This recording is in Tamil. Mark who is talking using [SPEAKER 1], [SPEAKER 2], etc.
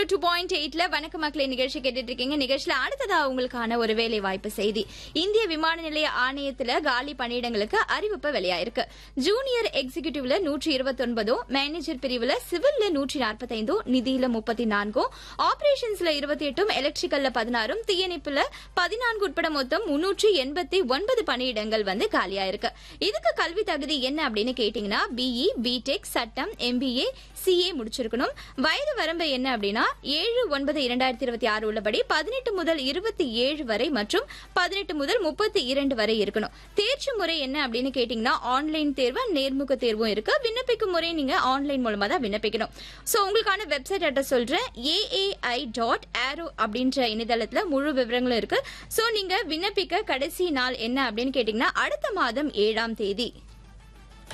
[SPEAKER 1] டூ பாயிண்ட் எயிட்ல வணக்க மக்களே நிகழ்ச்சி கேட்டுட்டு இருக்கீங்க நிகழ்ச்சியில அடுத்ததா உங்களுக்கான ஒரு வேலை வாய்ப்பு செய்தி இந்திய விமான நிலைய ஆணையத்துல காலி பணியிடங்களுக்கு அறிவிப்பு வெளியாயிருக்கு ஜூனியர் எக்ஸிகியூட்டிவ்ல நூற்றி இருபத்தொன்பதும் மேனேஜர் பிரிவுல சிவில்ல நூற்றி நாற்பத்தைந்தும் நிதியில முப்பத்தி நான்கும் ஆபரேஷன்ஸ்ல இருபத்தி எட்டும் எலக்ட்ரிக்கல்ல பதினாறும் தீயணைப்புல பதினான்கு உட்பட மொத்தம் முன்னூற்றி எண்பத்தி ஒன்பது பணியிடங்கள் வந்து காலியாயிருக்கு இதுக்கு கல்வி தகுதி என்ன அப்படின்னு கேட்டீங்கன்னா பிஇ பிடெக் சட்டம் எம்பிஏ சிஏ முடிச்சிருக்கணும் வயது வரம்பு என்ன அப்படின்னா ஏழு ஒன்பது இரண்டாயிரத்தி இருபத்தி ஆறு உள்ளபடி பதினெட்டு முதல் இருபத்தி ஏழு வரை மற்றும் பதினெட்டு முதல் முப்பத்தி இரண்டு வரை இருக்கணும் தேர்ச்சி முறை என்ன அப்படின்னு கேட்டீங்கன்னா ஆன்லைன் தேர்வு நேர்முக தேர்வும் இருக்கு விண்ணப்பிக்கும் முறை நீங்க ஆன்லைன் மூலமா தான் விண்ணப்பிக்கணும் சோ உங்களுக்கான வெப்சைட் அட்ரஸ் சொல்றேன் ஏஏஐ டாட் ஆரோ அப்படின்ற இணையதளத்துல முழு விவரங்களும் இருக்கு சோ நீங்க விண்ணப்பிக்க கடைசி நாள் என்ன அப்படின்னு கேட்டீங்கன்னா அடுத்த மாதம் ஏழாம் தேதி